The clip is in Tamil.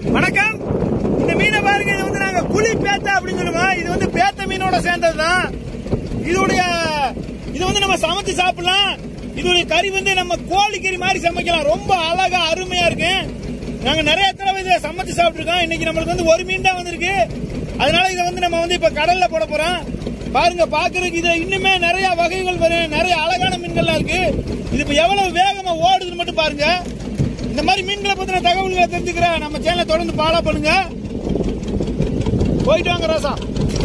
வணக்கம் இந்த மீனை பாருங்க இது வந்து நாங்க குழி பேத்த அப்படின்னு சொல்லுவோம் இது வந்து பேத்த மீனோட சேர்ந்தது தான் இதோடைய இது வந்து நம்ம சமைச்சு சாப்பிடலாம் இதோடைய கறி வந்து நம்ம கோழிக்கறி மாதிரி சமைக்கலாம் ரொம்ப அழகா அருமையா இருக்கு நாங்க நிறைய தடவை இதை சமைச்சு சாப்பிட்டுருக்கோம் இன்னைக்கு நம்மளுக்கு வந்து ஒரு மீன் தான் வந்திருக்கு அதனால இதை வந்து நம்ம வந்து இப்ப கடல்ல போட போறோம் பாருங்க பாக்குறதுக்கு இது இன்னுமே நிறைய வகைகள் வரும் நிறைய அழகான மீன்கள்லாம் இருக்கு இது இப்ப எவ்வளவு வேகமா ஓடுதுன்னு மட்டும் பாருங்க இந்த மாதிரி மீன்களை பத்தின தகவல்களை தெரிஞ்சுக்கிற நம்ம சேனலை தொடர்ந்து ஃபாலோ பண்ணுங்க போயிட்டு வாங்க ரோசா